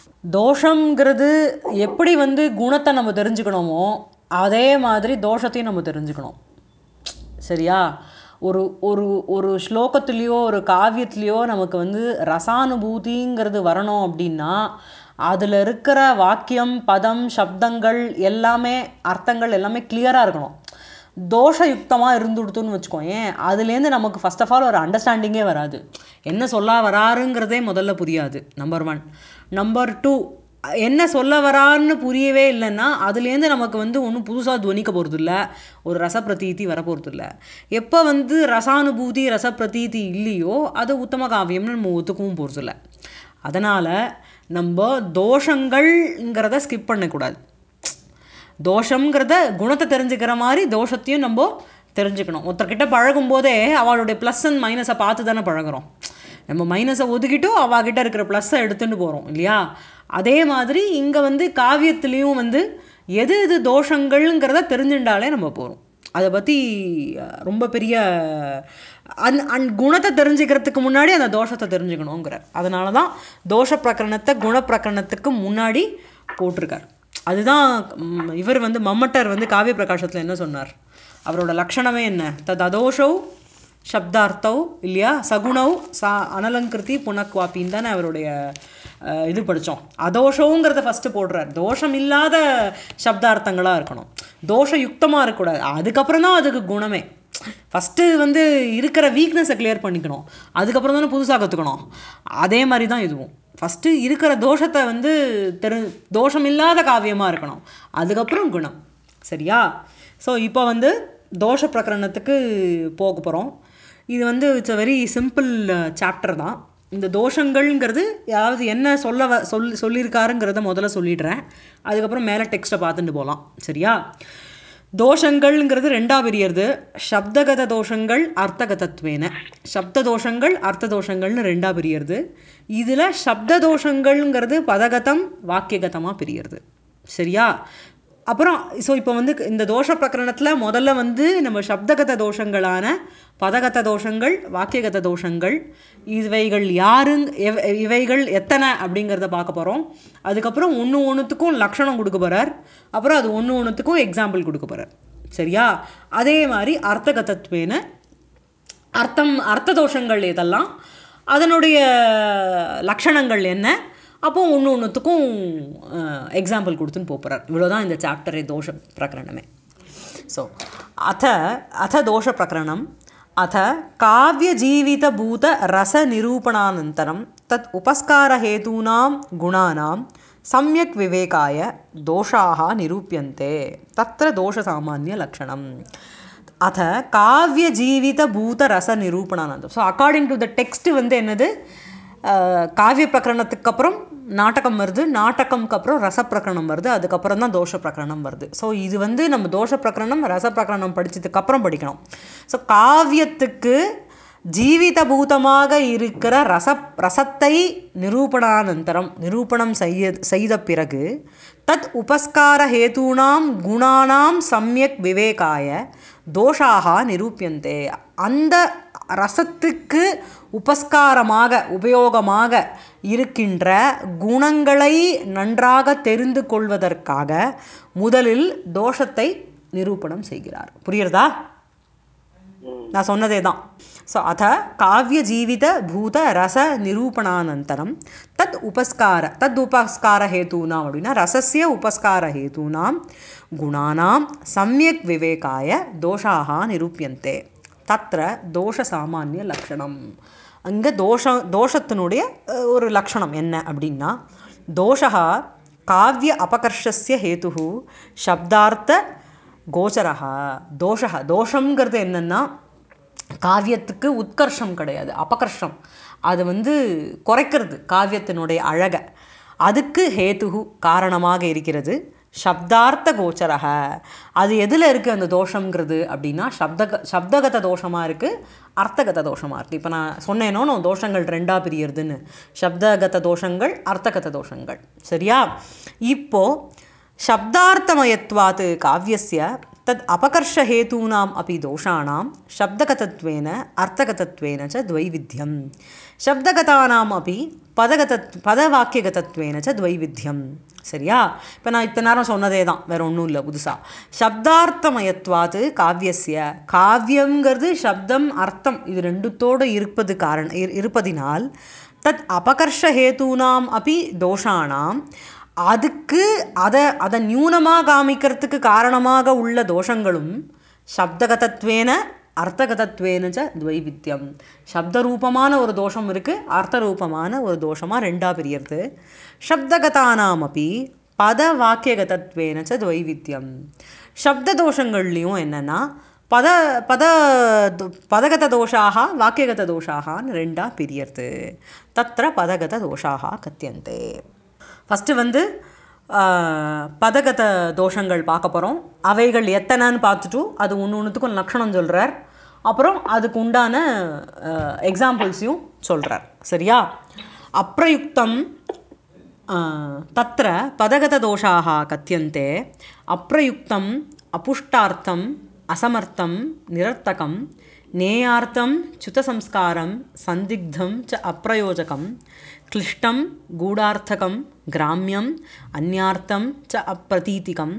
தோஷங்கிறது எப்படி வந்து குணத்தை நம்ம தெரிஞ்சுக்கணுமோ அதே மாதிரி தோஷத்தையும் நம்ம தெரிஞ்சுக்கணும் சரியா ஒரு ஒரு ஒரு ஸ்லோகத்துலேயோ ஒரு காவியத்துலேயோ நமக்கு வந்து ரசானுபூதிங்கிறது வரணும் அப்படின்னா அதில் இருக்கிற வாக்கியம் பதம் சப்தங்கள் எல்லாமே அர்த்தங்கள் எல்லாமே கிளியராக இருக்கணும் தோஷயுக்தமாக இருந்துடுத்துன்னு வச்சுக்கோயேன் அதுலேருந்து நமக்கு ஃபஸ்ட் ஆஃப் ஆல் ஒரு அண்டர்ஸ்டாண்டிங்கே வராது என்ன சொல்ல வராருங்கிறதே முதல்ல புரியாது நம்பர் ஒன் நம்பர் டூ என்ன சொல்ல வரான்னு புரியவே இல்லைன்னா அதுலேருந்து நமக்கு வந்து ஒன்றும் புதுசாக துவனிக்க போகிறது இல்லை ஒரு ரசப்பிரதீதி வரப்போகிறது இல்லை எப்போ வந்து ரசானுபூதி ரசப்பிரதீதி இல்லையோ அது உத்தம காவியம்னு நம்ம ஒத்துக்கவும் போகிறது இல்லை அதனால் நம்ம தோஷங்கள்ங்கிறத ஸ்கிப் பண்ணக்கூடாது தோஷங்கிறத குணத்தை தெரிஞ்சுக்கிற மாதிரி தோஷத்தையும் நம்ம தெரிஞ்சுக்கணும் ஒருத்தர்கிட்ட பழகும்போதே அவளுடைய ப்ளஸ் அண்ட் மைனஸை பார்த்து தானே பழகுறோம் நம்ம மைனஸை ஒதுக்கிட்டும் அவகிட்ட இருக்கிற ப்ளஸ்ஸை எடுத்துகிட்டு போகிறோம் இல்லையா அதே மாதிரி இங்கே வந்து காவியத்துலேயும் வந்து எது எது தோஷங்கள்ங்கிறத தெரிஞ்சுட்டாலே நம்ம போகிறோம் அதை பற்றி ரொம்ப பெரிய அந் அந் குணத்தை தெரிஞ்சுக்கிறதுக்கு முன்னாடி அந்த தோஷத்தை தெரிஞ்சுக்கணுங்கிற அதனால தான் தோஷ பிரகரணத்தை குணப்பிரகரணத்துக்கு முன்னாடி போட்டிருக்கார் அதுதான் ம், இவர் வந்து மம்மட்டர் வந்து காவிய பிரகாசத்தில் என்ன சொன்னார் அவரோட லக்ஷணமே என்ன தத் அதோஷௌ சப்தார்த்தௌ இல்லையா சகுணௌ சா அனலங்கிருதி புனக்வாப்பின்னு தானே அவருடைய அஹ், இது படித்தோம் அதோஷங்கிறத ஃபஸ்ட்டு போடுறார் தோஷம் இல்லாத சப்தார்த்தங்களாக இருக்கணும் தோஷயுக்தமாக இருக்கக்கூடாது அதுக்கப்புறம் தான் அதுக்கு குணமே ஃபஸ்ட்டு வந்து இருக்கிற வீக்னஸை கிளியர் பண்ணிக்கணும் அதுக்கப்புறம் தானே புதுசாக கற்றுக்கணும் அதே மாதிரி தான் இதுவும் ஃபஸ்ட்டு இருக்கிற தோஷத்தை வந்து தெரு தோஷம் இல்லாத காவியமாக இருக்கணும் அதுக்கப்புறம் குணம் சரியா ஸோ இப்போ வந்து தோஷ பிரகரணத்துக்கு போக போகிறோம் இது வந்து it's a very simple chapter தான் இந்த தோஷங்கள்ங்கிறது யாராவது என்ன சொல்ல வ சொல் சொல்லியிருக்காருங்கிறத முதல்ல சொல்லிடுறேன் அதுக்கப்புறம் மேலே டெக்ஸ்ட்டை பார்த்துட்டு போகலாம் சரியா தோஷங்கள்ங்கிறது ரெண்டா பிரியறது சப்தகத தோஷங்கள் அர்த்தகதத்வேன சப்த தோஷங்கள் அர்த்த தோஷங்கள்னு ரெண்டா பிரியறது இதில் சப்த தோஷங்கள்ங்கிறது பதகதம் வாக்கியகதமாக பிரியறது சரியா அப்புறம் ஸோ இப்போ வந்து இந்த தோஷ பிரகரணத்தில் முதல்ல வந்து நம்ம சப்தகத தோஷங்களான பதகத தோஷங்கள் வாக்கியகத தோஷங்கள் இவைகள் யாருங் எவ- இவைகள் எத்தனை அப்படிங்கிறத பார்க்க போகிறோம் அதுக்கப்புறம் ஒன்று ஒன்றுத்துக்கும் லக்ஷணம் கொடுக்க போகிறார் அப்புறம் அது ஒன்று ஒன்றுத்துக்கும் எக்ஸாம்பிள் கொடுக்க போகிறார் சரியா அதே மாதிரி அர்த்தகதத்வேன அர்த்தம் அர்த்த தோஷங்கள் இதெல்லாம் அதனுடைய லக்ஷணங்கள் என்ன அப்போ ஒன்று ஒன்றுத்துக்கும் எக்ஸாம்பிள் கொடுத்துன்னு போகிறார் இவ்வளோதான் இந்த சாப்டரே தோஷ பிரகரணமே ஸோ அத அத தோஷ பிரகரணம் அத காவியஜீவிதபூத ரசநிரூபணானந்தரம் தத் உபஸ்காரஹேதூனாம் குணானாம் சம்யக் விவேகாய தோஷாக நிரூபியந்தே தத்திர தோஷசாமானிய லக்ஷணம் அத காவிய ஜீவித பூத ரச நிரூபணானந்தம் so according to the text வந்து என்னது அஹ், காவிய பிரகரணத்துக்கு அப்புறம் நாடகம் வருது நாடகம்க்கு அப்புறம் ரச பிரகரணம் வருது அதுக்கப்புறம் தான் தோஷ பிரகரணம் வருது ஸோ இது வந்து நம்ம தோஷ பிரகரணம் ரச பிரகரணம் படிச்சதுக்கு அப்புறம் படிக்கணும் ஸோ காவியத்துக்கு ஜீவிதபூதமாக இருக்கிற ரச ரசத்தை நிரூபணானந்தரம் நிரூபணம் செய்ய செய்த பிறகு தத் உபஸ்கார ஹேதூனாம் குணானாம் சம்யக் விவேகாய தோஷாக நிரூபியந்தே அந்த ரசத்துக்கு உபஸ்காரமாக உபயோகமாக இருக்கின்ற குணங்களை நன்றாக தெரிந்து கொள்வதற்காக முதலில் தோஷத்தை நிரூபணம் செய்கிறார் புரியுறதா நான் சொன்னதே தான் ஸோ அத காவிய ஜீவித பூத ரச நிரூபணானந்தரம் தத் உபஸ்கார தத் உபஸ்கார ஹேதூனாம் அப்படின்னா ரசஸ்ய உபஸ்கார ஹேதூனாம் குணானாம் சம்யக் விவேகாய தோஷாக நிரூபியந்தே தத்ர தோஷ சாமானிய லக்ஷணம் அங்கே தோஷ தோஷத்தினுடைய அஹ், ஒரு லக்ஷணம் என்ன அப்படின்னா தோஷா காவிய அபகர்ஷஸ்ய ஹேது சப்தார்த்த கோச்சரஹா தோஷா தோஷங்கிறது என்னென்னா காவியத்துக்கு உத்கர்ஷம் கிடையாது அபகர்ஷம் அது வந்து குறைக்கிறது காவியத்தினுடைய அழகை அதுக்கு ஹேதுகு காரணமாக இருக்கிறது சப்தார்த்த கோச்சரக அது எதில் இருக்குது அந்த தோஷங்கிறது அப்படின்னா சப்தக சப்தகத தோஷமாக இருக்குது அர்த்தகத தோஷமாக இருக்குது இப்போ நான் சொன்னேனோ நான் தோஷங்கள் ரெண்டாக பிரியறதுன்னு சப்தகத தோஷங்கள் அர்த்தகத தோஷங்கள் சரியா இப்போது शब्दार्थमयत्वात् काव्यस्य तद् अपकर्षहेतूनाम् अपि दोषाणां शब्दगतत्वेन अर्थगतत्वेन च द्वैविध्यं शब्दगतानाम् अपि பதகதத் பதவாக்கியகதத்வேன ச துவைவித்தியம் சரியா இப்போ நான் இத்தனை நேரம் சொன்னதே தான் வேற ஒன்றும் இல்லை புதுசாக சப்தார்த்தமயத்வாது காவியஸ்ய காவியங்கிறது சப்தம் அர்த்தம் இது ரெண்டுத்தோடு இருப்பது காரண இரு- இருப்பதினால் தத் அபகர்ஷஹேதூனாம் அப்பி தோஷானாம் அதுக்கு அதை அதை நியூனமாக காமிக்கிறதுக்கு காரணமாக உள்ள தோஷங்களும் சப்தகதத்வேன அர்த்தகதத்வேன ச துவைவித்தியம் சப்தரூபமான ஒரு தோஷம் இருக்குது அர்த்தரூபமான ஒரு தோஷமாக ரெண்டாக பிரியறது சப்தகதானாம் அப்பி பத வாக்கியகதத்வேன ச துவைவித்தியம் சப்த தோஷங்கள்லேயும் என்னென்னா பத பத பதகத தோஷாக வாக்கியகத தோஷாகான்னு ரெண்டாக பிரியறது தத்திர பதகத தோஷாக கத்தியந்தே ஃபஸ்ட்டு வந்து ஆஹ், பதகத தோஷங்கள் பார்க்க போகிறோம் அவைகள் எத்தனைன்னு பார்த்துட்டு அது ஒன்று ஒன்றுத்துக்கும் லக்ஷணம் சொல்கிறார் அப்புறம் அதுக்கு உண்டான எக்ஸாம்பிள்ஸையும் சொல்கிறார் சரியா அப்ரயுக்தம் ஆஹ், தத்திர பதகததோஷாः கத்தியन्ते அப்ரயுக்தம் அபுஷ்டார்த்தம் அசமர்த்தம் நிரர்த்தகம் நேயார்த்தம் च्युतसंस्कारं सन्दिग्धं च अप्रयोजकं क्लिष्टं गूढार्थकं ग्राम्यम् अन्यार्थं च अप्रतीतिकम्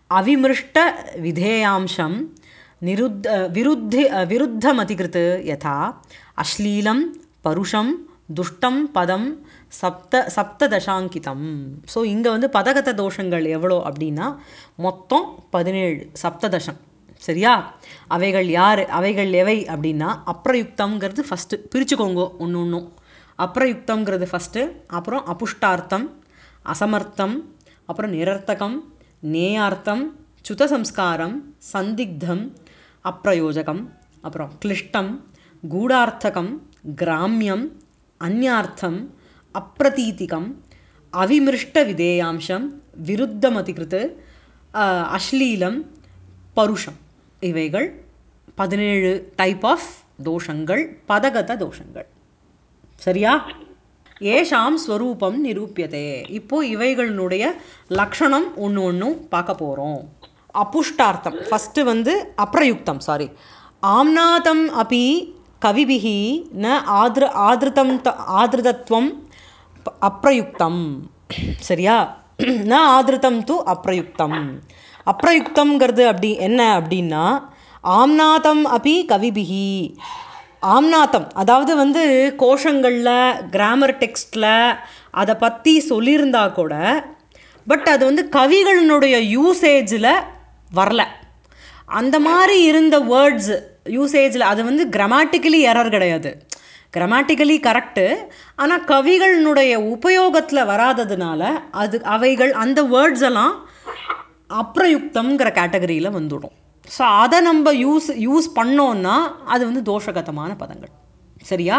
अविमृष्टविधेयांशं निरुद्ध विरुद्धि विरुद्धमतिकृत् यथा अश्लीलं परुषं துஷ்டம் பதம் சப்த சப்ததசாங்கிதம் ஸோ இங்கே வந்து பதகத தோஷங்கள் எவ்வளோ அப்படின்னா மொத்தம் பதினேழு சப்ததசம் சரியா அவைகள் யார் அவைகள் எவை அப்படின்னா அப்ரயுக்தம்ங்கிறது ஃபஸ்ட்டு பிரிச்சுக்கோங்க ஒன்று ஒன்றும் அப்ரயுக்தம்ங்கிறது ஃபஸ்ட்டு அப்புறம் அபுஷ்டார்த்தம் அசமர்த்தம் அப்புறம் நிரர்த்தகம் நேயார்த்தம் சுதசம்ஸ்காரம் சந்திக்தம் அப்பிரயோஜகம் அப்புறம் கிளிஷ்டம் கூடார்த்தகம் கிராமியம் அந்யார்த்தம் அப்பிரதீதிகம் அவிமிருஷ்ட விதேயாம்சம் விருத்தமதிகிருத்து அஹ், அஸ்லீலம் பருஷம் இவைகள் பதினேழு டைப் ஆஃப் தோஷங்கள் பதகத தோஷங்கள் சரியா ஏஷாம் ஸ்வரூபம் நிரூபியதே இப்போ இவைகளினுடைய லக்ஷணம் ஒன்று ஒன்றும் பார்க்க போகிறோம் அபுஷ்டார்த்தம் ஃபஸ்ட்டு வந்து அப்ரயுக்தம் சாரி ஆம்நாதம் அப்பி கவிபிகி ந ஆதிர ஆதிருதம் த ஆதிருதத்வம் ப- அப்ரயுக்தம் சரியா ந ஆதிருதம் து அப்ரயுக்தம் அப்ரயுக்தம்ங்கிறது அப்படி என்ன அப்படின்னா ஆம்நாதம் அப்பி கவிபிகி ஆம்நாத்தம் அதாவது வந்து கோஷங்களில் கிராமர் டெக்ஸ்டில் அதை பற்றி சொல்லியிருந்தா கூட பட் அது வந்து கவிகளினுடைய யூசேஜில் வரல அந்த மாதிரி இருந்த வேர்ட்ஸ் யூசேஜில் அது வந்து கிராமட்டிக்கலி எரர் கிடையாது கிராமட்டிக்கலி கரெக்டு ஆனால் கவிகளினுடைய உபயோகத்தில் வராததுனால அது அவைகள் அந்த வேர்ட்ஸ் எல்லாம் அப்ரயுக்தம்ங்கிற கேட்டகரியில் வந்துடும் ஸோ அதை நம்ம யூஸ் யூஸ் பண்ணோன்னா அது வந்து தோஷகதமான பதங்கள் சரியா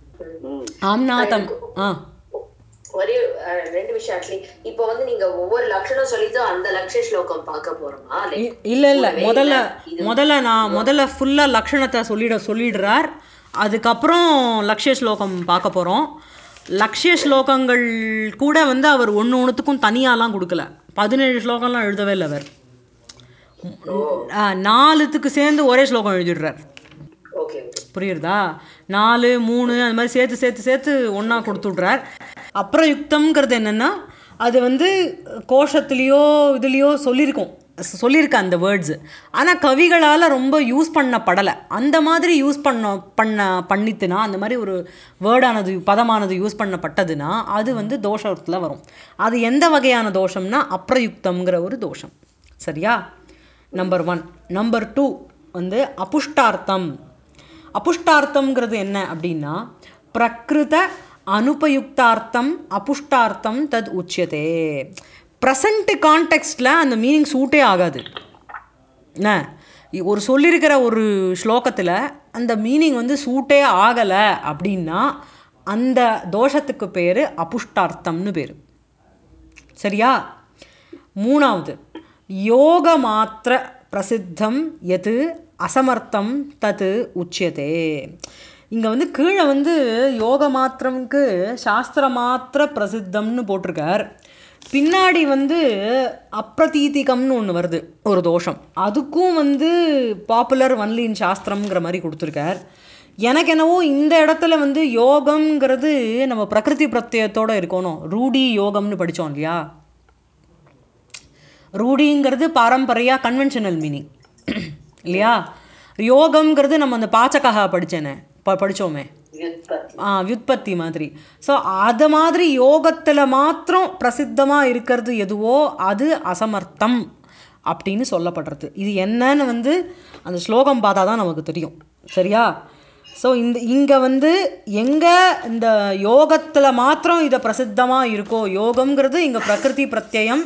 ஆம்நாதம் ஆ ஒரே அஹ், ரெண்டு விஷயம் ஆக்சுவலி இப்போ வந்து நீங்க ஒவ்வொரு லட்சணம் சொல்லிட்டு அந்த லட்ச ஸ்லோகம் பார்க்க போறோமா Like, இ- இல்ல இல்ல ஒருவேளை முதல்ல இது முதல்ல நான் முதல்ல ஃபுல்லா லக்ஷணத்தை சொல்லிட சொல்லிடுறார் அதுக்கப்புறம் லக்ஷ்ய ஸ்லோகம் பார்க்க போகிறோம் லக்ஷ்ய ஸ்லோகங்கள் கூட வந்து அவர் ஒன்று ஒன்றுத்துக்கும் தனியாலாம் கொடுக்கல பதினேழு ஸ்லோகம்லாம் எழுதவே இல்லை அவர் ஆ, நாலுத்துக்கு சேர்ந்து ஒரே ஸ்லோகம் எழுதிடுறார் ஓகே ஓகே புரியுறதா நாலு மூணு அந்த மாதிரி சேர்த்து சேர்த்து சேர்த்து ஒன்றா கொடுத்துட்றார் அப்புறம் யுக்தம்ங்கிறது என்னென்னா அது வந்து கோஷத்துலேயோ இதுலேயோ சொல்லியிருக்கோம் ஸ் சொல்லியிருக்க அந்த வேர்ட்ஸு ஆனால் கவிகளால் ரொம்ப யூஸ் பண்ணப்படலை அந்த மாதிரி யூஸ் பண்ண பண்ண பண்ணித்துனா அந்த மாதிரி ஒரு வேர்டானது பதமானது யூஸ் பண்ணப்பட்டதுன்னா அது வந்து தோஷத்தில் வரும் அது எந்த வகையான தோஷம்னா அப்ரயுக்தம்ங்கிற ஒரு தோஷம் சரியா நம்பர் ஒன் நம்பர் டூ வந்து அபுஷ்டார்த்தம் அபுஷ்டார்த்தம்ங்கிறது என்ன அப்படின்னா பிரகிருத அனுபயுக்தார்த்தம் அபுஷ்டார்த்தம் தத் உச்சியதே ப்ரெசண்ட் கான்டெக்ஸ்டில் அந்த மீனிங் சூட்டே ஆகாது என்ன இ- ஒரு சொல்லியிருக்கிற ஒரு ஸ்லோகத்தில் அந்த மீனிங் வந்து சூட்டே ஆகலை அப்படின்னா அந்த தோஷத்துக்கு பேர் அபுஷ்டார்த்தம்னு பேர் சரியா மூணாவது யோக மாத்திர பிரசித்தம் எது அசமர்த்தம் தது உச்சியதே இங்கே வந்து கீழே வந்து யோக மாத்திரம்க்கு சாஸ்திர மாத்திர பிரசித்தம்னு போட்டிருக்கார் பின்னாடி வந்து அப்பிரதீதிகம்னு ஒன்று வருது ஒரு தோஷம் அதுக்கும் வந்து பாப்புலர் ஒன்லின் சாஸ்திரம்ங்கிற மாதிரி கொடுத்துருக்கார் எனக்கு என்னவோ இந்த இடத்துல வந்து யோகம்ங்கிறது நம்ம பிரகிருதி பிரத்யத்தோடு இருக்கணும் ரூடி யோகம்னு படித்தோம் இல்லையா ரூடிங்கிறது பாரம்பரியா கன்வென்ஷனல் மீனிங் இல்லையா யோகம்ங்கிறது நம்ம அந்த பாச்சகா படித்தேனே ப படித்தோமே வியுத்பத்தி ஆ வியுத்பத்தி மாதிரி ஸோ அது மாதிரி யோகத்தில் மாத்திரம் பிரசித்தமாக இருக்கிறது எதுவோ அது அசமர்த்தம் அப்படின்னு சொல்லப்படுறது இது என்னன்னு வந்து அந்த ஸ்லோகம் பார்த்தா தான் நமக்கு தெரியும் சரியா ஸோ இந்த இங்கே வந்து எங்கே இந்த யோகத்தில் மாத்திரம் இதை பிரசித்தமாக இருக்கோ யோகம்ங்கிறது இங்கே பிரகிருதி பிரத்யயம்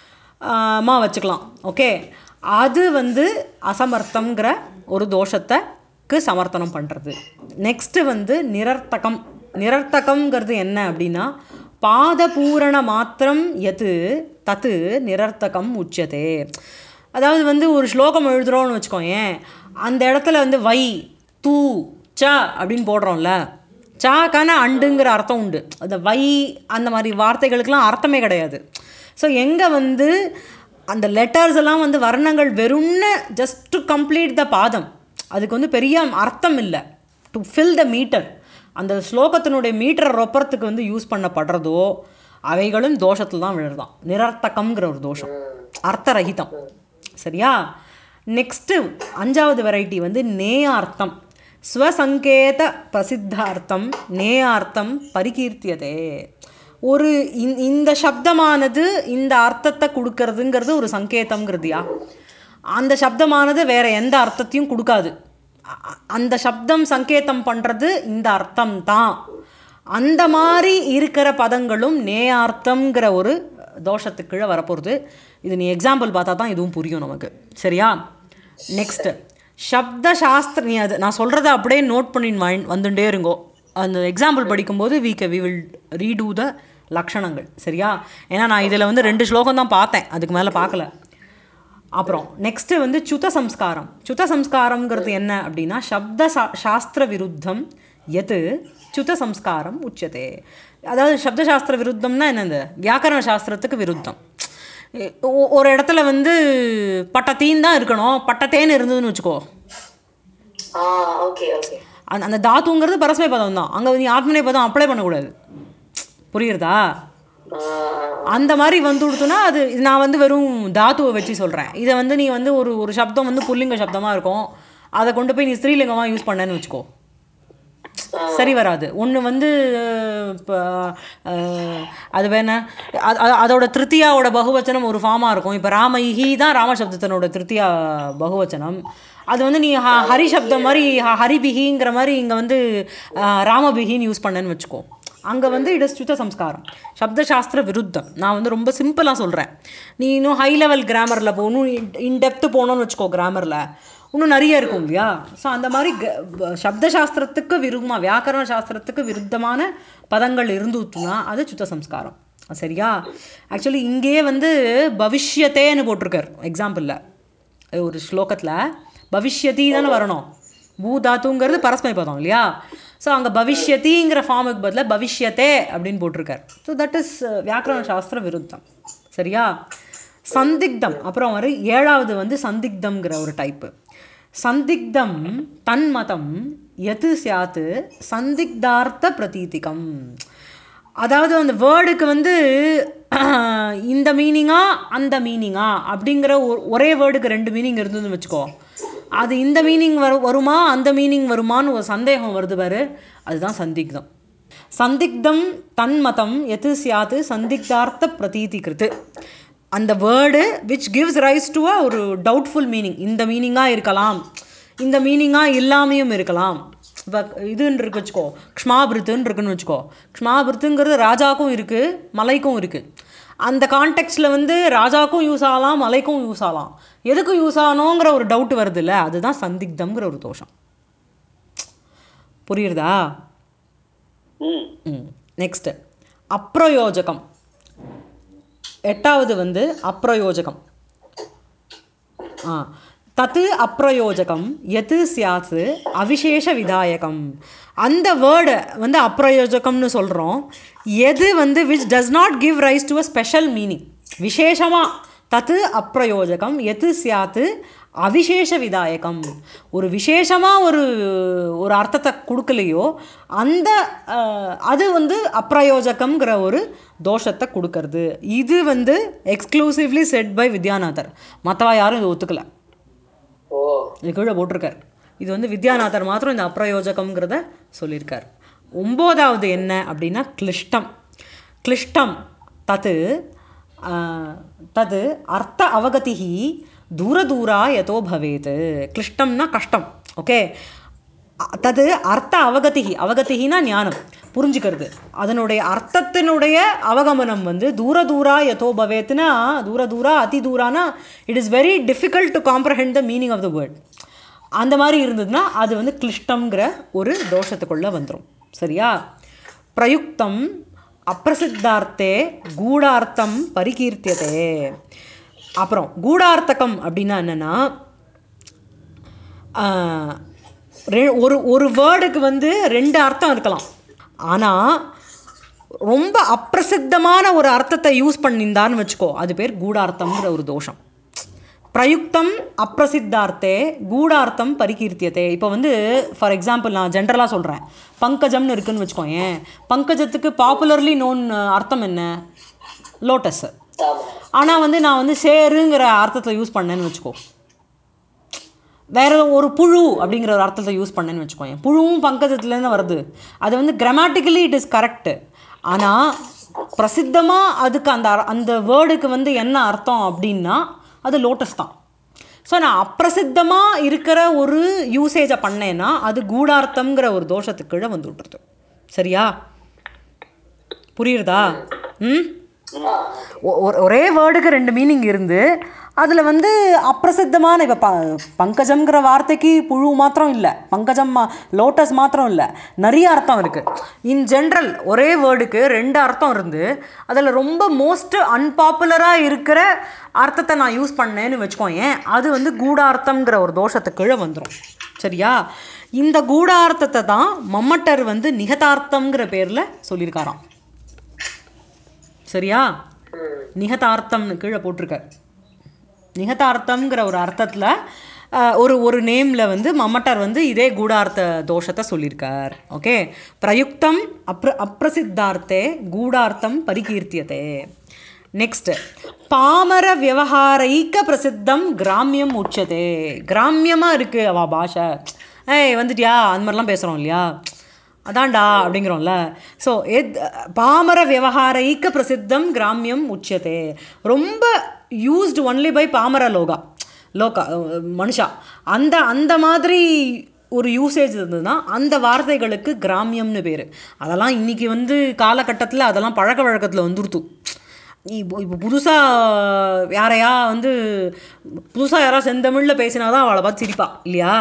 மா வச்சுக்கலாம் ஓகே அது வந்து அசமர்த்தங்கிற ஒரு தோஷத்தைக்கு சமர்த்தனம் பண்ணுறது நெக்ஸ்ட்டு வந்து நிரர்த்தகம் நிரர்த்தகம்ங்கிறது என்ன அப்படின்னா பாதபூரண மாத்திரம் எது தத்து நிரர்த்தகம் உச்சதே அதாவது வந்து ஒரு ஸ்லோகம் எழுதுகிறோன்னு வச்சுக்கோயேன் அந்த இடத்துல வந்து வை தூ ச அப்படின்னு போடுறோம்ல சாக்கான அண்டுங்கிற அர்த்தம் உண்டு அந்த வை அந்த மாதிரி வார்த்தைகளுக்கெல்லாம் அர்த்தமே கிடையாது ஸோ எங்கே வந்து அந்த லெட்டர்ஸ் எல்லாம் வந்து வர்ணங்கள் வெறும்னு ஜஸ்ட் டு கம்ப்ளீட் த பாதம் அதுக்கு வந்து பெரிய அர்த்தம் இல்லை டு ஃபில் த மீட்டர் அந்த ஸ்லோகத்தினுடைய மீட்டரை ரொப்பறத்துக்கு வந்து யூஸ் பண்ணப்படுறதோ அவைகளும் தோஷத்தில் தான் விழுறதான் நிரர்த்தகம்ங்கிற ஒரு தோஷம் அர்த்தரகிதம் சரியா நெக்ஸ்ட்டு அஞ்சாவது வெரைட்டி வந்து நேயார்த்தம் ஸ்வசங்கேத பிரசித்தார்த்தம் நேயார்த்தம் பரிகீர்த்தியதே ஒரு இந் இந்த சப்தமானது இந்த அர்த்தத்தை கொடுக்கறதுங்கிறது ஒரு சங்கேதம்ங்கிறதுயா அந்த சப்தமானது வேற எந்த அர்த்தத்தையும் கொடுக்காது அ- அ- அந்த சப்தம் சங்கேதம் பண்ணுறது இந்த அர்த்தம் தான் அந்த மாதிரி இருக்கிற பதங்களும் நேயார்த்தம்ங்கிற ஒரு தோஷத்துக்கு கீழே வரப்போகிறது இது நீ எக்ஸாம்பிள் பார்த்தா தான் இதுவும் புரியும் நமக்கு சரியா நெக்ஸ்ட்டு சப்த சாஸ்திர நீ அது நான் சொல்கிறத அப்படியே நோட் பண்ணி மைண்ட் வந்துட்டே இருங்கோ அந்த எக்ஸாம்பிள் படிக்கும்போது வி கே வி வில் ரீடூ த லக்ஷணங்கள் சரியா ஏன்னா நான் இதில் வந்து ரெண்டு ஸ்லோகம் தான் பார்த்தேன் அதுக்கு மேலே பார்க்கல அப்புறம் நெக்ஸ்ட்டு வந்து சுத சம்ஸ்காரம் சுத சம்ஸ்காரம்ங்கிறது என்ன அப்படின்னா சப்த சா சாஸ்திர விருத்தம் எது சுத சம்ஸ்காரம் உச்சதே அதாவது சப்த சாஸ்திர விருத்தம்னா என்னது வியாக்கரண சாஸ்திரத்துக்கு விருத்தம் ஒ- ஒரு இடத்துல வந்து பட்டத்தீன் தான் இருக்கணும் பட்டத்தேன்னு இருந்ததுன்னு வச்சுக்கோ ஆ ஓகே ஓகே அந்த அந்த தாத்துங்கிறது பரஸ்மை பதம் தான் அங்கே நீ ஆத்மனை பதம் அப்ளை பண்ணக்கூடாது புரியுறதா அந்த மாதிரி வந்து கொடுத்தோன்னா அது இது நான் வந்து வெறும் தாத்துவை வச்சு சொல்கிறேன் இதை வந்து நீ வந்து ஒரு ஒரு சப்தம் வந்து புல்லிங்க சப்தமாக இருக்கும் அதை கொண்டு போய் நீ ஸ்ரீலிங்கமாக யூஸ் பண்ணேன்னு வச்சுக்கோ சரி வராது ஒன்று வந்து இப்போ அது வேண அது- அது- அதோட திருத்தியாவோட பகுவச்சனம் ஒரு ஃபார்மாக இருக்கும் இப்போ ராமைஹி தான் ராமசப்தத்தினோட திருத்தியா பகுவச்சனம் அது வந்து நீ ஹ ஹரி சப்தம் மாதிரி ஹ- ஹரிபிகிங்கிற மாதிரி இங்கே வந்து அஹ், ராமபிகின்னு யூஸ் பண்ணேன்னு வச்சுக்கோ அங்கே வந்து இட் இஸ் சுத்த சம்ஸ்காரம் சப்தசாஸ்திர விருத்தம் நான் வந்து ரொம்ப சிம்பிளாக சொல்கிறேன் நீ இன்னும் ஹை லெவல் கிராமரில் போகணும் இன் டெப்த்து போகணும்னு வச்சுக்கோ கிராமரில் இன்னும் நிறைய இருக்கும் இல்லையா ஸோ அந்த மாதிரி க- ப- சப்தசாஸ்திரத்துக்கு விருமா வியாக்கரண சாஸ்திரத்துக்கு விருத்தமான பதங்கள் இருந்துச்சுன்னா அது சுத்த சம்ஸ்காரம் சரியா ஆக்சுவலி இங்கேயே வந்து பவிஷ்யத்தேன்னு போட்டிருக்கார் எக்ஸாம்பிளில் ஒரு ஸ்லோகத்தில் பவிஷ்யதி தானே வரணும் பூதாத்துங்கிறது பரஸ்மை பதம் இல்லையா ஸோ அங்கே பவிஷ்யதிங்கிற ஃபார்முக்கு பதிலாக பவிஷ்யத்தே அப்படின்னு போட்டிருக்கார் ஸோ தட் இஸ் வியாக்கரண சாஸ்திர விருத்தம் சரியா சந்திக்தம் அப்புறம் வர ஏழாவது வந்து சந்திக்தம்ங்கிற ஒரு டைப்பு சந்திக்தம் தன்மதம் எது சியாத்து சந்திக்தார்த்த பிரதீதிகம் அதாவது அந்த வேர்டுக்கு வந்து இந்த மீனிங்கா அந்த மீனிங்கா அப்படிங்கிற ஒரு ஒரே வேர்டுக்கு ரெண்டு மீனிங் இருந்ததுன்னு வச்சுக்கோ அது இந்த மீனிங் வரு வருமா அந்த மீனிங் வருமான்னு ஒரு சந்தேகம் வருது பாரு அதுதான் சந்திக்தம் சந்திக்தம் தன்மதம் எது சியாத்து சந்திக்தார்த்த பிரதீதி கிருத்து அந்த word which gives rise to a ஒரு டவுட்ஃபுல் மீனிங் இந்த மீனிங்காக இருக்கலாம் இந்த மீனிங்காக இல்லாமையும் இருக்கலாம் இப்போ இதுன்னு இருக்கு வச்சுக்கோ க்ஷ்மாபிருத்துன்னு இருக்குன்னு வச்சுக்கோ க்ஷ்மாபிருத்துங்கிறது ராஜாக்கும் இருக்குது மலைக்கும் இருக்குது அந்த கான்டெக்ட்ஸில் வந்து ராஜாக்கும் யூஸ் ஆகலாம் மலைக்கும் யூஸ் ஆகலாம் எதுக்கு யூஸ் ஆகணுங்கிற ஒரு டவுட் வருது இல்லை அதுதான் சந்திக்தம்ங்கிற ஒரு தோஷம் புரியுறதா ம் ம் நெக்ஸ்ட்டு அப்ரயோஜகம் எட்டாவது வந்து அப்ரயோஜகம் ஆ தத்து அப்பிரயோஜகம் எது சியாத்து அவிசேஷ விதாயகம் அந்த வேர்டு வந்து அப்பிரயோஜகம்னு சொல்கிறோம் எது வந்து which does not give rise to a special meaning விசேஷமாக தத்து அப்பிரயோஜகம் எது சியாத்து அவிசேஷ விதாயகம் ஒரு விசேஷமாக ஒரு ஒரு அர்த்தத்தை கொடுக்கலையோ அந்த அஹ், அது வந்து அப்பிரயோஜகம்ங்கிற ஒரு தோஷத்தை கொடுக்கறது இது வந்து எக்ஸ்க்ளூசிவ்லி செட் பை வித்யாநாதர் மற்றவா யாரும் இது ஒத்துக்கலை ஓ இது கீழே போட்டிருக்கார் இது வந்து வித்யாநாதர் மாத்திரம் இந்த அப்பிரயோஜகம்ங்கிறத சொல்லியிருக்கார் ஒம்போதாவது என்ன அப்படின்னா கிளிஷ்டம் கிளிஷ்டம் தத்து ஆஹ், தது அர்த்த அவகதிஹி தூர தூரா யதோ பவேத் கிளிஷ்டம்னா கஷ்டம் ஓகே தது அர்த்த அவகதிஹி அவகதிஹினா ஞானம் புரிஞ்சுக்கிறது அதனுடைய அர்த்தத்தினுடைய அவகமனம் வந்து தூர தூரா யதோ பவேத்னா தூர தூரா அதி தூரானா it is very difficult to comprehend the meaning of the word அந்த மாதிரி இருந்ததுன்னா அது வந்து கிளிஷ்டம்ங்கிற ஒரு தோஷத்துக்குள்ளே வந்துடும் சரியா பிரயுக்தம் அப்பிரசித்தார்த்தே கூடார்த்தம் பரிகீர்த்தியதே அப்புறம் கூடார்த்தகம் அப்படின்னா என்னென்னா ஆஹ், ரெ- ஒரு ஒரு வேர்டுக்கு வந்து ரெண்டு அர்த்தம் இருக்கலாம் ஆனால் ரொம்ப அப்பிரசித்தமான ஒரு அர்த்தத்தை யூஸ் பண்ணியிருந்தான்னு வச்சுக்கோ அது பேர் கூடார்த்தம்ங்கிற ஒரு தோஷம் பிரயுக்தம் அப்பிரசித்தார்த்தே கூடார்த்தம் பரிகீர்த்தியதே இப்போ வந்து ஃபார் எக்ஸாம்பிள் நான் ஜென்ரலாக சொல்கிறேன் பங்கஜம்னு இருக்குன்னு வச்சுக்கோயேன் பங்கஜத்துக்கு பாப்புலர்லி நோன் அர்த்தம் என்ன லோட்டஸ் ஆமா ஆனால் வந்து நான் வந்து சேருங்கிற அர்த்தத்தில் யூஸ் பண்ணேன்னு வச்சுக்கோ வேற ஒரு புழு அப்படிங்கிற ஒரு அர்த்தத்தை யூஸ் பண்ணேன்னு வச்சுக்கோங்க புழுவும் பங்கஜத்துலேருந்து வருது அது வந்து கிராமட்டிக்கலி இட் இஸ் கரெக்டு ஆனால் பிரசித்தமாக அதுக்கு அந்த அர- அந்த வேர்டுக்கு வந்து என்ன அர்த்தம் அப்படின்னா அது லோட்டஸ் தான் ஸோ நான் அப்பிரசித்தமாக இருக்கிற ஒரு யூசேஜை பண்ணேன்னா அது கூடார்த்தம்ங்கிற ஒரு தோஷத்துக்கு கீழே வந்து விட்டுருது சரியா புரியுறதா ம் ஒ- ஒ- ஒரே வேர்டுக்கு ரெண்டு மீனிங் இருந்து அதில் வந்து அப்பிரசித்தமான இப்போ ப பங்கஜம்ங்கிற வார்த்தைக்கு புழு மாத்திரம் இல்லை பங்கஜம் மா லோட்டஸ் மாத்திரம் இல்லை நிறைய அர்த்தம் இருக்குது இன் ஜென்ரல் ஒரே வேர்டுக்கு ரெண்டு அர்த்தம் இருந்து அதில் ரொம்ப மோஸ்ட் அன்பாப்புலராக இருக்கிற அர்த்தத்தை நான் யூஸ் பண்ணேன்னு வச்சுக்கோயேன் அது வந்து கூடார்த்தம்ங்கிற ஒரு தோஷத்துக்கு கீழே வந்துடும் சரியா இந்த கூடார்த்தத்தை தான் மம்மட்டர் வந்து நிகதார்த்தம்ங்கிற பேரில் சொல்லியிருக்காராம் சரியா நிகதார்த்தம்னு கீழே போட்டிருக்கார் நிகதார்த்தம்ங்கிற ஒரு அர்த்தத்தில் ஒரு ஒரு நேமில் வந்து மம்மட்டார் வந்து இதே கூடார்த்த தோஷத்தை சொல்லியிருக்கார் ஓகே பிரயுக்தம் அப்ர அப்பிரசித்தார்த்தே கூடார்த்தம் பரிகீர்த்தியதே நெக்ஸ்ட் பாமர விவகாரைக்க பிரசித்தம் கிராமியம் உச்சதே கிராமியமாக இருக்குது அவ பாஷை ஏய் வந்துட்டியா அந்த மாதிரிலாம் பேசுகிறோம் இல்லையா அதான்டா அப்படிங்கிறோம்ல ஸோ எத் பாமர விவகாரைக்க பிரசித்தம் கிராமியம் உச்சதே ரொம்ப யூஸ்டு ஒன்லி பை பாமர லோகா லோகா அஹ், மனுஷா அந்த அந்த மாதிரி ஒரு யூசேஜ் இருந்ததுன்னா அந்த வார்த்தைகளுக்கு கிராமியம்னு பேர் அதெல்லாம் இன்றைக்கி வந்து காலகட்டத்தில் அதெல்லாம் பழக்க வழக்கத்தில் வந்துருத்து இப்போ இப்போ புதுசாக யாரையா வந்து புதுசாக யாராவது செந்தமிழில் பேசினா தான் அவளை பார்த்து சிரிப்பா இல்லையா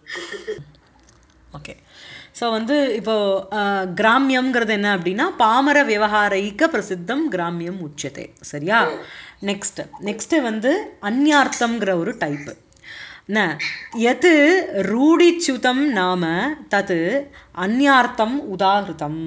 ஓகே ஸோ வந்து இப்போ அஹ், கிராமியம்ங்கிறது என்ன அப்படின்னா பாமர விவகாரைக்க பிரசித்தம் கிராமியம் உச்சதே சரியா நெக்ஸ்ட் நெக்ஸ்ட்டு வந்து அந்யார்த்தம்ங்கிற ஒரு டைப்பு என்ன எது ரூடிச்சுதம் நாம தது அந்யார்த்தம் உதாகிருதம்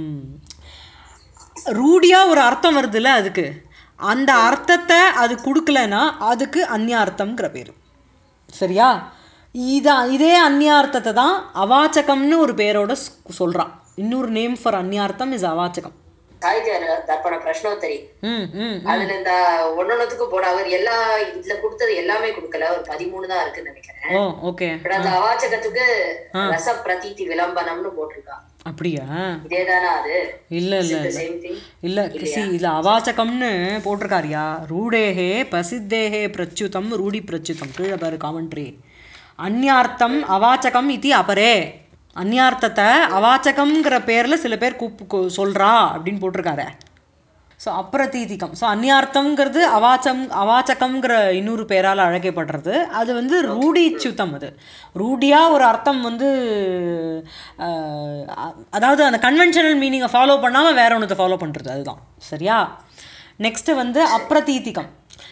ரூடியாக ஒரு அர்த்தம் வருதுல்ல அதுக்கு அந்த அர்த்தத்தை அது கொடுக்கலனா அதுக்கு அந்யார்த்தம்ங்கிற பேர் சரியா இதான் இதே அந்யார்த்தத்தை தான் அவாச்சகம்னு ஒரு பேரோட சொல்கிறான் இன்னொரு நேம் ஃபார் அந்யார்த்தம் இஸ் அவாச்சகம் சாகித்ய தர்ப்பண பிரஷ்னோத்தரி ம் ம் அதுல இந்த ஒன்னொன்னுத்துக்கும் போட அவர் எல்லா இதுல கொடுத்தது எல்லாமே கொடுக்கல ஒரு பதிமூணு தான் இருக்குன்னு நினைக்கிறேன் ஓ ஓகே பட் அந்த அவாச்சகத்துக்கு ரச பிரதீதி விளம்பரம்னு போட்டிருக்கா அப்படியா இதேதானா அது இல்லை இல்லை இல்லை சேம் திங் இல்லை சி இதில் அவாச்சகம்னு போட்டிருக்காருயா ரூடேஹே பிரசித்தேஹே பிரச்சுதம் ரூடி பிரச்சுதம் கீழே பாரு காமெண்ட்ரி அந்யார்த்தம் அவாச்சகம் இது அபரே அந்யார்த்தத்தை அவாச்சகம்ங்கிற பேரில் சில பேர் கூப்பு கு- சொல்றா அப்படின்னு போட்டிருக்காரு ஸோ அப்பிரதீதிகம் ஸோ அந்யார்த்தம்ங்கிறது அவாச்சம் அவாச்சகம்ங்கிற இன்னொரு பேரால் அழைக்கப்படுறது அது வந்து ரூடிச்சுத்தம் அது ரூடியாக ஒரு அர்த்தம் வந்து அஹ், அ- அதாவது அந்த கன்வென்ஷனல் மீனிங்கை ஃபாலோ பண்ணாமல் வேற ஒன்றத்தை ஃபாலோ பண்ணுறது அதுதான் சரியா நெக்ஸ்ட்டு வந்து அப்பிரதீதிகம்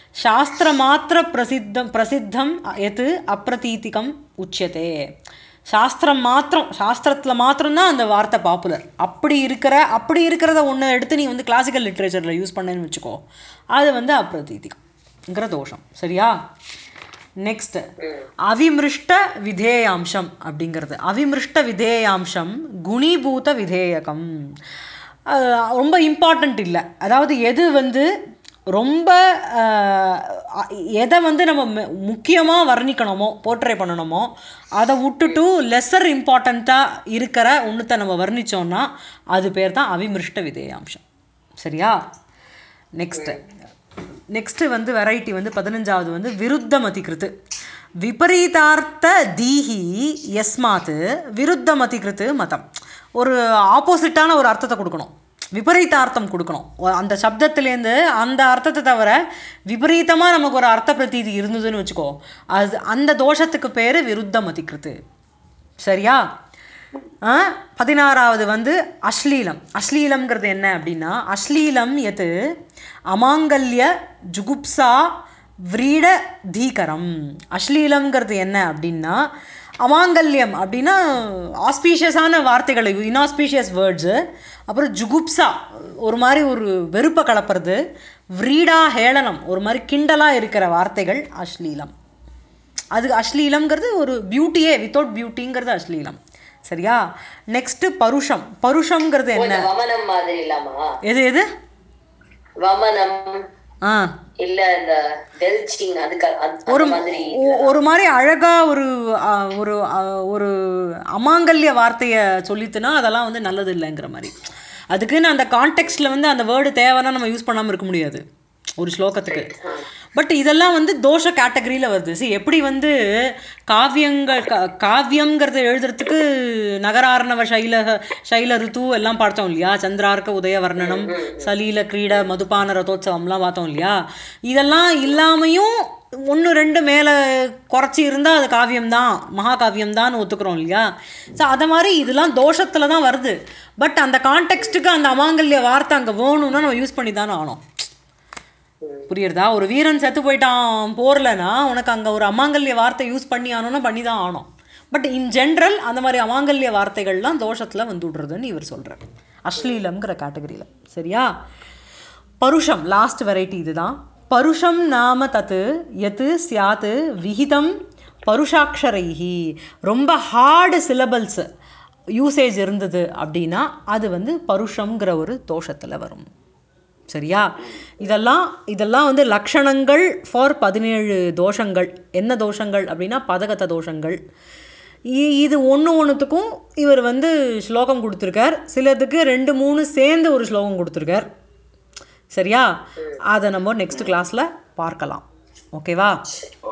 சாஸ்திரமாத்திர பிரசித்தம் பிரசித்தம் எது அப்பிரதீதிகம் உச்சியதே சாஸ்திரம் மாத்திரம் சாஸ்திரத்தில் மாத்திரம்தான் அந்த வார்த்தை பாப்புலர் அப்படி இருக்கிற அப்படி இருக்கிறத ஒன்று எடுத்து நீ வந்து கிளாசிக்கல் லிட்ரேச்சரில் யூஸ் பண்ணேன்னு வச்சுக்கோ அது வந்து அப்பிரதீதிகம்ங்கிற தோஷம் சரியா நெக்ஸ்ட் அவிமிருஷ்ட விதேயாம்சம் அப்படிங்கிறது அவிமிருஷ்ட விதேயாம்சம் குணீபூத விதேயகம் அஹ் ரொம்ப இம்பார்ட்டண்ட் இல்லை அதாவது எது வந்து ரொம்ப அஹ், அ- எதை வந்து நம்ம முக்கியமாக வர்ணிக்கணுமோ போர்ட்ரே பண்ணணுமோ அதை விட்டுட்டு லெஸர் இம்பார்ட்டண்ட்டாக இருக்கிற ஒன்றுத்தை நம்ம வர்ணிச்சோம்னா அது பேர் தான் அவிமிருஷ்ட விதேயாம்சம் சரியா நெக்ஸ்ட்டு நெக்ஸ்ட்டு வந்து வெரைட்டி வந்து பதினஞ்சாவது வந்து விருத்தமதிகிருத்து விபரீதார்த்த தீஹி யஸ்மாத் விருத்தமதிகிருத்து மதம் ஒரு ஆப்போசிட்டான ஒரு அர்த்தத்தை கொடுக்கணும் விபரீதார்த்தம் கொடுக்கணும் ஒ- அந்த சப்தத்துலேருந்து அந்த அர்த்தத்தை தவிர விபரீதமாக நமக்கு ஒரு அர்த்த பிரதீதி இருந்ததுன்னு வச்சுக்கோ அது அந்த தோஷத்துக்கு பேர் விருத்தமதிகிருத்து சரியா ஆ, பதினாறாவது வந்து அஸ்லீலம் அஸ்லீலம்ங்கிறது என்ன அப்படின்னா அஸ்லீலம் எது அமாங்கல்ய ஜுகுப்சா விரீட தீகரம் அஸ்லீலம்ங்கிறது என்ன அப்படின்னா அமாங்கல்யம் அப்படின்னா ஆஸ்பீஷியஸான வார்த்தைகளை இன்ஆஸ்பீஷியஸ் வேர்ட்ஸு அப்புறம் ஜுகுப்சா ஒரு மாதிரி ஒரு வெறுப்பை கலப்புறது விரீடா ஹேளனம் ஒரு மாதிரி கிண்டலாக இருக்கிற வார்த்தைகள் அஸ்லீலம் அது அஸ்லீலம்ங்கிறது ஒரு பியூட்டியே வித்தவுட் பியூட்டிங்கிறது அஸ்லீலம் சரியா நெக்ஸ்ட் பருஷம் பருஷம்ங்கிறது ஓ, என்ன இந்த வமனம் மாதிரி இல்லாமா எது எது வமனம் ஆ இல்ல இந்த பெல்ச்சிங் அதுக்கு அந்த- ஒரு அந்த மாதிரி ஒ- ஒரு மாதிரி அழகா ஒரு ஆ, ஒரு ஆ, ஒரு அமாங்கல்ய வார்த்தையை சொல்லித்துனா அதெல்லாம் வந்து நல்லது இல்லைங்கிற மாதிரி அதுக்குன்னு அந்த கான்டெக்ட்ல வந்து அந்த வேர்டு தேவைன்னா நம்ம யூஸ் பண்ணாமல் இருக்க முடியாது ஒரு ஸ்லோகத்துக்கு பட் இதெல்லாம் வந்து தோஷ கேட்டகரியில் வருது see எப்படி வந்து காவியங்கள் கா- காவியம்ங்கிறத எழுதுறதுக்கு நகரார்ணவ சைல சைல ருத்து எல்லாம் பார்த்தோம் இல்லையா சந்திரார்க்க உதய வர்ணனம் சலீல கிரீட மதுபான ரதோத்சவம்லாம் பார்த்தோம் இல்லையா இதெல்லாம் இல்லாமையும் ஒன்று ரெண்டு மேலே குறைச்சி இருந்தால் அது காவியம்தான் மகாகாவியம் தான் ஒத்துக்கிறோம் இல்லையா ஸோ அதை மாதிரி இதெல்லாம் தோஷத்தில் தான் வருது பட் அந்த கான்டெக்ஸ்ட்டுக்கு அந்த அமாங்கல்ய வார்த்தை அங்கே வேணும்னா நம்ம யூஸ் பண்ணி தானே ஆனோம் புரியுறதா ஒரு வீரன் செத்து போயிட்டான் போர்லனா உனக்கு அங்கே ஒரு அமாங்கல்ய வார்த்தை யூஸ் பண்ணி ஆனோன்னா பண்ணி தான் ஆனோம் பட் இன் ஜென்ரல் அந்த மாதிரி அமாங்கல்ய வார்த்தைகள்லாம் தோஷத்தில் வந்து விடுறதுன்னு இவர் சொல்கிறார் அஸ்லீலம்ங்கிற கேட்டகரியில் சரியா பருஷம் லாஸ்ட் வெரைட்டி இதுதான் பருஷம் நாம தத்து எது சியாத்து விகிதம் பருஷாட்சரைஹி ரொம்ப ஹார்டு சிலபல்ஸ் யூசேஜ் இருந்தது அப்படின்னா அது வந்து பருஷம்ங்கிற ஒரு தோஷத்தில் வரும் சரியா இதெல்லாம் இதெல்லாம் வந்து லக்ஷணங்கள் ஃபார் பதினேழு தோஷங்கள் என்ன தோஷங்கள் அப்படின்னா பதகத்த தோஷங்கள் இ- இது ஒன்று ஒன்றுத்துக்கும் இவர் வந்து ஸ்லோகம் கொடுத்துருக்கார் சிலதுக்கு ரெண்டு மூணு சேர்ந்து ஒரு ஸ்லோகம் கொடுத்துருக்கார் சரியா அதை நம்ம நெக்ஸ்ட் கிளாஸில் பார்க்கலாம் ஓகேவா